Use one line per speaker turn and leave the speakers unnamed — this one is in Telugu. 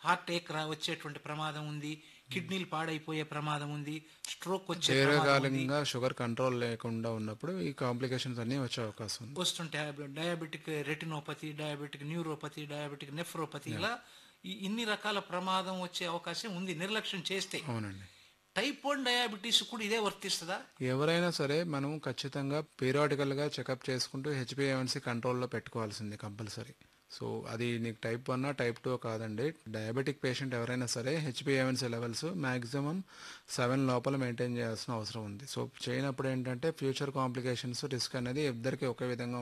హార్ట్ ఏక్ రా వచ్చేటువంటి ప్రమాదం ఉంది కిడ్నీలు పాడైపోయే ప్రమాదం ఉంది స్ట్రోక్ వచ్చే ప్రమాదం ఉంది.
దీర్ఘకాలికంగా షుగర్ కంట్రోల్ లేకుండా ఉన్నప్పుడు ఈ కాంప్లికేషన్స్ అన్నీ వచ్చే అవకాశం ఉంది
వస్తుంటాయి diabetic retinopathy diabetic neuropathy diabetic nephropathy ఇలా ఈ- ఇన్ని రకాల ప్రమాదం వచ్చే అవకాశం ఉంది నిర్లక్ష్యం చేస్తే
అవునండి
టైప్ వన్ డయాబెటీస్ కూడా ఇదే వర్తిస్తుందా
ఎవరైనా సరే మనం ఖచ్చితంగా పీరియాడికల్గా చెకప్ చేసుకుంటూ హెచ్పిఏవన్సీ కంట్రోల్లో పెట్టుకోవాల్సింది కంపల్సరీ సో అది నీకు టైప్ వన్ టైప్ టూ కాదండి డయాబెటిక్ పేషెంట్ ఎవరైనా సరే హెచ్పిఏవన్సీ లెవెల్స్ మ్యాక్సిమం సెవెన్ లోపల మెయింటైన్ చేయాల్సిన అవసరం ఉంది సో చేయనప్పుడు ఏంటంటే ఫ్యూచర్ కాంప్లికేషన్స్ రిస్క్ అనేది ఇద్దరికి ఒకే విధంగా